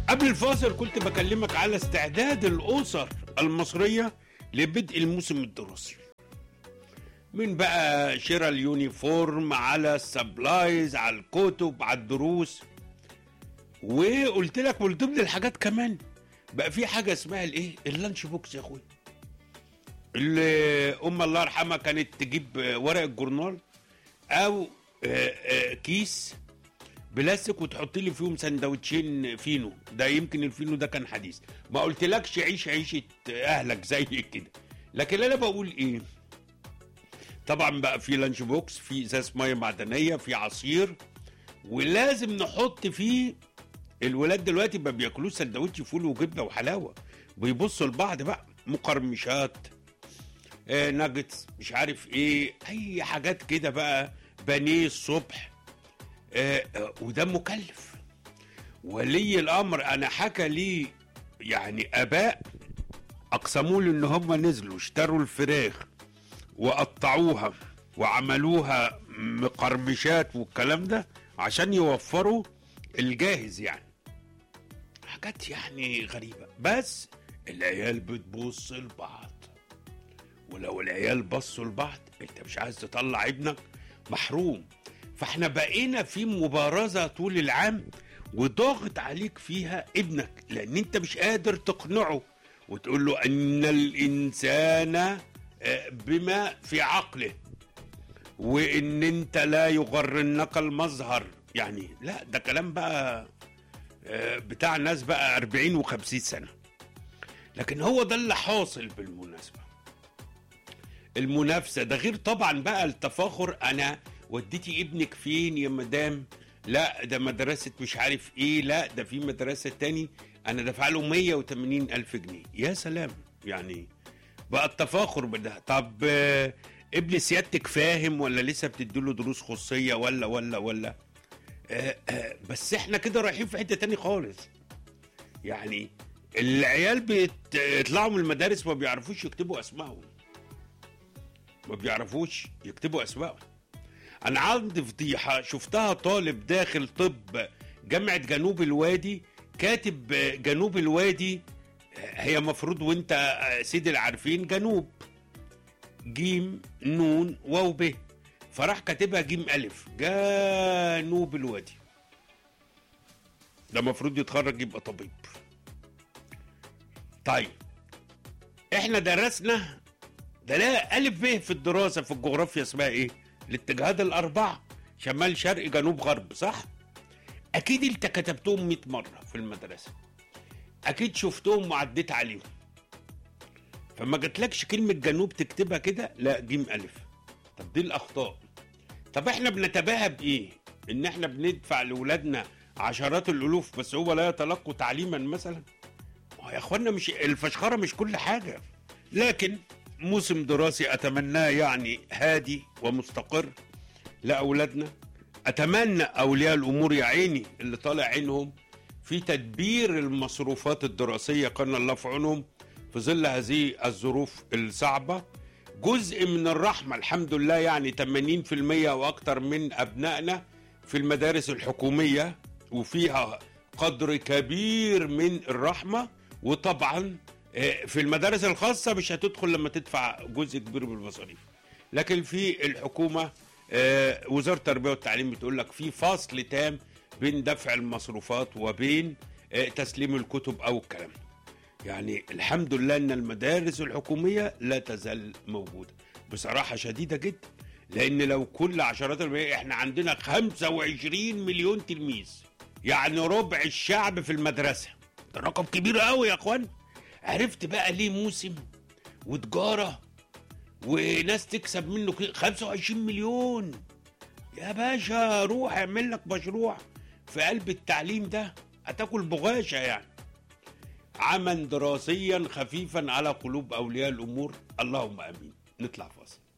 قبل الفاصل كنت بكلمك على استعداد الأسر المصرية لبدء الموسم الدراسي من بقى شراء اليونيفورم على السبلايز على الكتب على الدروس وقلت لك من ضمن الحاجات كمان بقى في حاجه اسمها الايه اللانش بوكس يا اخويا اللي ام الله يرحمها كانت تجيب ورق الجورنال او آه، آه، كيس بلاستيك وتحط لي فيهم سندوتشين فينو ده يمكن الفينو ده كان حديث ما قلتلكش عيش عيشه اهلك زي كده لكن انا بقول ايه طبعا بقى في لانش بوكس في ازاز ميه معدنيه في عصير ولازم نحط فيه الولاد دلوقتي ما بياكلوش سندوتش فول وجبنه وحلاوه بيبصوا لبعض بقى مقرمشات آه ناجتس مش عارف ايه اي حاجات كده بقى بانيه الصبح آه آه وده مكلف ولي الامر انا حكى لي يعني اباء اقسموا لي ان هم نزلوا اشتروا الفراخ وقطعوها وعملوها مقرمشات والكلام ده عشان يوفروا الجاهز يعني حاجات يعني غريبة بس العيال بتبص لبعض ولو العيال بصوا لبعض انت مش عايز تطلع ابنك محروم فاحنا بقينا في مبارزة طول العام وضاغط عليك فيها ابنك لان انت مش قادر تقنعه وتقول له ان الانسان آه، بما في عقله وان انت لا يغرنك المظهر يعني لا ده كلام بقى آه، بتاع ناس بقى 40 و50 سنه لكن هو ده اللي حاصل بالمناسبه المنافسه ده غير طبعا بقى التفاخر انا وديتي ابنك فين يا مدام لا ده مدرسة مش عارف ايه لا ده في مدرسة تاني انا دافع له 180 الف جنيه يا سلام يعني بقى التفاخر بده طب آه، ابن سيادتك فاهم ولا لسه بتديله دروس خصوصية ولا ولا ولا آه، آه، بس احنا كده رايحين في حتة تاني خالص يعني العيال بيطلعوا من المدارس ما بيعرفوش يكتبوا اسمائهم ما بيعرفوش يكتبوا اسمائهم انا عندي فضيحه شفتها طالب داخل طب جامعه جنوب الوادي كاتب جنوب الوادي هي مفروض وانت سيدي العارفين جنوب جيم نون واو ب فراح كاتبها جيم الف جنوب الوادي ده مفروض يتخرج يبقى طبيب طيب احنا درسنا ده لا الف ب في الدراسه في الجغرافيا اسمها ايه الاتجاهات الاربعه شمال شرق جنوب غرب صح اكيد انت كتبتهم 100 مره في المدرسه اكيد شفتهم وعديت عليهم فما جاتلكش كلمه جنوب تكتبها كده لا جيم الف طب دي الاخطاء طب احنا بنتباهى بايه ان احنا بندفع لاولادنا عشرات الالوف بس هو لا يتلقوا تعليما مثلا ما هو يا اخوانا مش الفشخره مش كل حاجه لكن موسم دراسي اتمناه يعني هادي ومستقر لاولادنا اتمنى اولياء الامور يا عيني اللي طالع عينهم في تدبير المصروفات الدراسيه كان الله في عونهم في ظل هذه الظروف الصعبه جزء من الرحمه الحمد لله يعني 80% واكثر من ابنائنا في المدارس الحكوميه وفيها قدر كبير من الرحمه وطبعا آه، في المدارس الخاصه مش هتدخل لما تدفع جزء كبير من المصاريف لكن في الحكومه آه، وزاره التربيه والتعليم بتقول لك في فصل تام بين دفع المصروفات وبين آه، تسليم الكتب او الكلام ده. يعني الحمد لله ان المدارس الحكوميه لا تزال موجوده بصراحه شديده جدا لان لو كل عشرات الملايين احنا عندنا 25 مليون تلميذ يعني ربع الشعب في المدرسه ده رقم كبير قوي يا اخوان عرفت بقى ليه موسم وتجاره وناس تكسب منه كده 25 مليون يا باشا روح اعمل لك مشروع في قلب التعليم ده هتاكل بغاشه يعني عملا دراسيا خفيفا على قلوب اولياء الامور اللهم امين نطلع فاصل